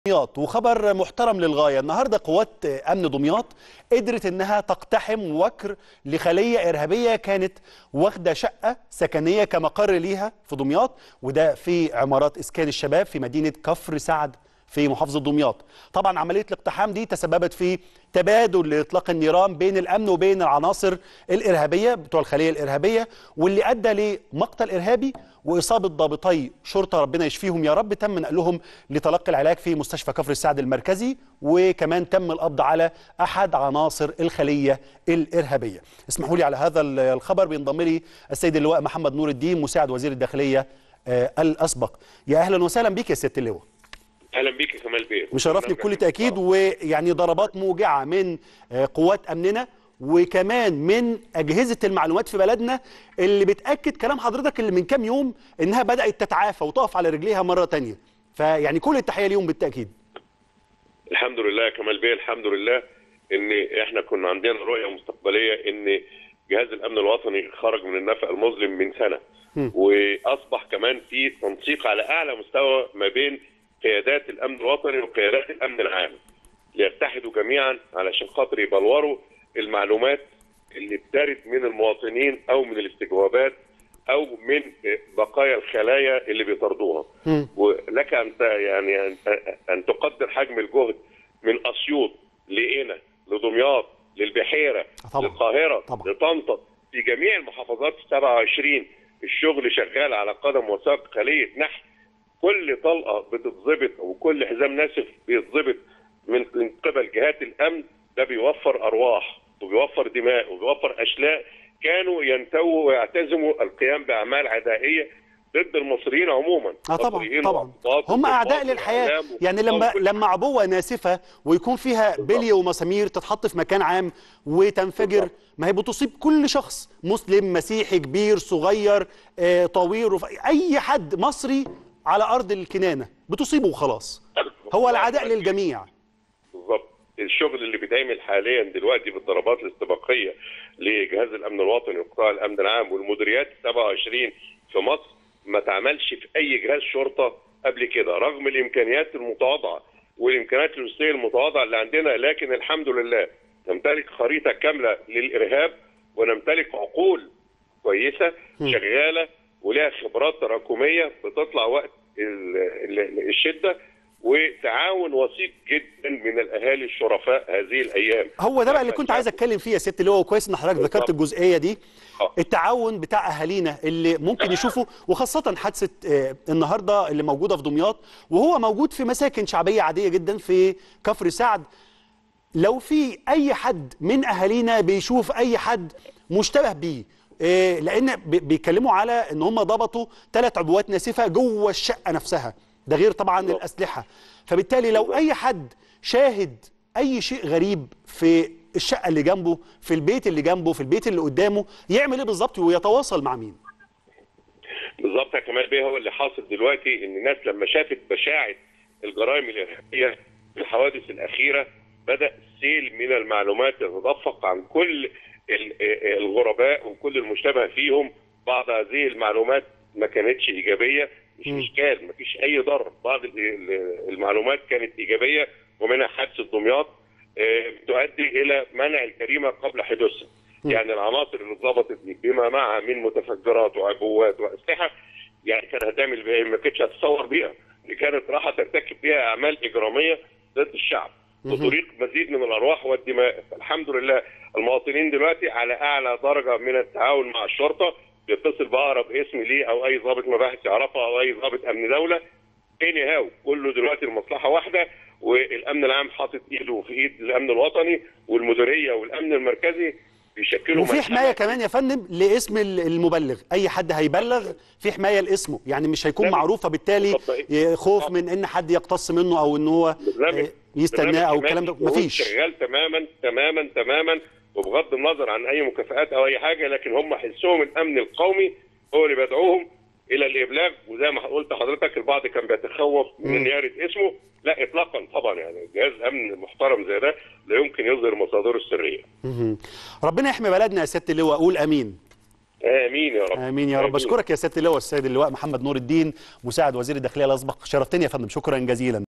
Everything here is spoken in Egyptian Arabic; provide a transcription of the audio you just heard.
دمياط وخبر محترم للغايه النهارده قوات امن دمياط قدرت انها تقتحم وكر لخليه ارهابيه كانت واخده شقه سكنيه كمقر ليها في دمياط وده في عمارات اسكان الشباب في مدينه كفر سعد في محافظه دمياط طبعا عمليه الاقتحام دي تسببت في تبادل لاطلاق النيران بين الامن وبين العناصر الارهابيه بتوع الخليه الارهابيه واللي ادى لمقتل ارهابي واصابه ضابطي شرطه ربنا يشفيهم يا رب تم نقلهم لتلقي العلاج في مستشفى كفر السعد المركزي وكمان تم القبض على احد عناصر الخليه الارهابيه اسمحوا لي على هذا الخبر بينضم لي السيد اللواء محمد نور الدين مساعد وزير الداخليه آه، الاسبق يا اهلا وسهلا بك يا سياده اللواء اهلا بيك يا كمال بيه مشرفني بكل تاكيد ويعني ضربات موجعه من آه، قوات امننا وكمان من اجهزه المعلومات في بلدنا اللي بتاكد كلام حضرتك اللي من كام يوم انها بدات تتعافى وتقف على رجليها مره تانية فيعني كل التحيه ليهم بالتاكيد الحمد لله يا كمال بيه الحمد لله ان احنا كنا عندنا رؤيه مستقبليه ان جهاز الامن الوطني خرج من النفق المظلم من سنه واصبح كمان في تنسيق على اعلى مستوى ما بين قيادات الامن الوطني وقيادات الامن العام ليتحدوا جميعا علشان خاطر يبلوروا المعلومات اللي بترد من المواطنين او من الاستجوابات او من بقايا الخلايا اللي بيطاردوها ولك ان ت- يعني ان ان تقدر حجم الجهد من اسيوط لقنا لدمياط للبحيره طبعا. للقاهره طبعا. لطنطا في جميع المحافظات 27 الشغل شغال على قدم وساق خليه نحل كل طلقه بتتظبط وكل حزام ناسف بيتظبط من من قبل جهات الامن ده بيوفر ارواح وبيوفر دماء وبيوفر اشلاء كانوا ينتووا ويعتزموا القيام باعمال عدائيه ضد المصريين عموما اه طبعا مصريين طبعا وأقباط هم اعداء وضباط للحياه وإعلام يعني لما وكل- لما عبوه ناسفه ويكون فيها بليه ومسامير تتحط في مكان عام وتنفجر بالظبط. ما هي بتصيب كل شخص مسلم مسيحي كبير صغير آه، طويل رف... اي حد مصري على ارض الكنانه بتصيبه وخلاص هو العداء للجميع بالظبط الشغل اللي بيتعمل حاليا دلوقتي بالضربات الاستباقيه لجهاز الامن الوطني وقطاع الامن العام والمديريات 27 في مصر ما اتعملش في اي جهاز شرطه قبل كده رغم الامكانيات المتواضعه والامكانيات اللوجستيه المتواضعه اللي عندنا لكن الحمد لله نمتلك خريطه كامله للارهاب ونمتلك عقول كويسه شغاله ولها خبرات تراكميه بتطلع وقت ال- ال- الشده وتعاون وثيق جدا من الاهالي الشرفاء هذه الايام هو ده بقى اللي كنت عايز اتكلم فيه يا ست اللي هو كويس ان حضرتك ذكرت بالظبط. الجزئيه دي آه. التعاون بتاع اهالينا اللي ممكن يشوفوا وخاصه حادثه آه، النهارده اللي موجوده في دمياط وهو موجود في مساكن شعبيه عاديه جدا في كفر سعد لو في اي حد من اهالينا بيشوف اي حد مشتبه بيه إيه لان بي- بيتكلموا على ان هم ضبطوا ثلاث عبوات ناسفه جوه الشقه نفسها ده غير طبعا بالظبط. الاسلحه فبالتالي لو اي حد شاهد اي شيء غريب في الشقه اللي جنبه في البيت اللي جنبه في البيت اللي قدامه يعمل ايه بالظبط ويتواصل مع مين بالظبط يا كمال بيه هو اللي حاصل دلوقتي ان الناس لما شافت بشاعه الجرائم الارهابيه في الحوادث الاخيره بدا سيل من المعلومات يتدفق عن كل ال- الغرباء وكل المشتبه فيهم بعض هذه المعلومات ما كانتش ايجابيه مش مم. اشكال ما فيش اي ضرر بعض ال- ال- المعلومات كانت ايجابيه ومنها حادثه دمياط آه، تؤدي الى منع الجريمه قبل حدوثها يعني العناصر اللي اتظبطت دي بما معها من متفجرات وعبوات واسلحه يعني كانت هتعمل بيها ما كانتش هتتصور بيها دي كانت راح ترتكب بيها اعمال اجراميه ضد الشعب وتريق مزيد من الارواح والدماء الحمد لله المواطنين دلوقتي على اعلى درجه من التعاون مع الشرطه بيتصل باقرب اسم ليه او اي ضابط مباحث يعرفها او اي ضابط امن دوله اني هاو كله دلوقتي المصلحه واحده والامن العام حاطط ايده في ايد الامن الوطني والمديريه والامن المركزي بيشكلوا وفي ملحمة. حمايه كمان يا فندم لاسم ال- المبلغ اي حد هيبلغ في حمايه لاسمه يعني مش هيكون برنامج. معروف فبالتالي بالظبط. ي- خوف من ان حد يقتص منه او ان هو برنامج آه، يستناه او الكلام ده برنامج مفيش شغال تماما تماما تماما وبغض النظر عن اي مكافآت او اي حاجه لكن هم حسهم الامن القومي هو اللي بيدعوهم الى الابلاغ وزي ما قلت لحضرتك البعض كان بيتخوف من ان يرد اسمه لا اطلاقا طبعا يعني جهاز امن محترم زي ده لا يمكن يظهر مصادره السريه مهم. ربنا يحمي بلدنا يا سياده اللواء قول امين امين يا رب امين يا رب اشكرك يا سياده اللواء السيد اللواء محمد نور الدين مساعد وزير الداخليه الاسبق شرفتني يا فندم شكرا جزيلا